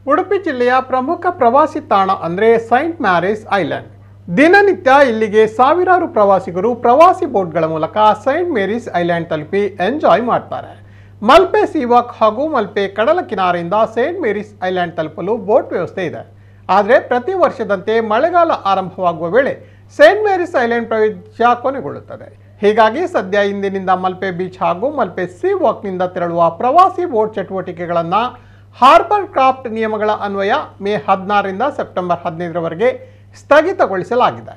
ಉಡುಪಿ ಜಿಲ್ಲೆಯ ಪ್ರಮುಖ ಪ್ರವಾಸಿ ತಾಣ ಅಂದರೆ ಸೈಂಟ್ ಮ್ಯಾರೀಸ್ ಐಲ್ಯಾಂಡ್ ದಿನನಿತ್ಯ ಇಲ್ಲಿಗೆ ಸಾವಿರಾರು ಪ್ರವಾಸಿಗರು ಪ್ರವಾಸಿ ಬೋಟ್ಗಳ ಮೂಲಕ ಸೈಂಟ್ ಮೇರೀಸ್ ಐಲ್ಯಾಂಡ್ ತಲುಪಿ ಎಂಜಾಯ್ ಮಾಡ್ತಾರೆ ಮಲ್ಪೆ ಸೀವಾಕ್ ಹಾಗೂ ಮಲ್ಪೆ ಕಡಲ ಕಿನಾರೆಯಿಂದ ಸೈಂಟ್ ಮೇರೀಸ್ ಐಲ್ಯಾಂಡ್ ತಲುಪಲು ಬೋಟ್ ವ್ಯವಸ್ಥೆ ಇದೆ ಆದರೆ ಪ್ರತಿ ವರ್ಷದಂತೆ ಮಳೆಗಾಲ ಆರಂಭವಾಗುವ ವೇಳೆ ಸೈಂಟ್ ಮೇರೀಸ್ ಐಲ್ಯಾಂಡ್ ಪ್ರವೇಶ ಕೊನೆಗೊಳ್ಳುತ್ತದೆ ಹೀಗಾಗಿ ಸದ್ಯ ಇಂದಿನಿಂದ ಮಲ್ಪೆ ಬೀಚ್ ಹಾಗೂ ಮಲ್ಪೆ ಸೀ ವಾಕ್ನಿಂದ ತೆರಳುವ ಪ್ರವಾಸಿ ಬೋಟ್ ಚಟುವಟಿಕೆಗಳನ್ನು ಹಾರ್ಬರ್ ಕ್ರಾಫ್ಟ್ ನಿಯಮಗಳ ಅನ್ವಯ ಮೇ ಹದಿನಾರರಿಂದ ಸೆಪ್ಟೆಂಬರ್ ಹದಿನೈದರವರೆಗೆ ಸ್ಥಗಿತಗೊಳಿಸಲಾಗಿದೆ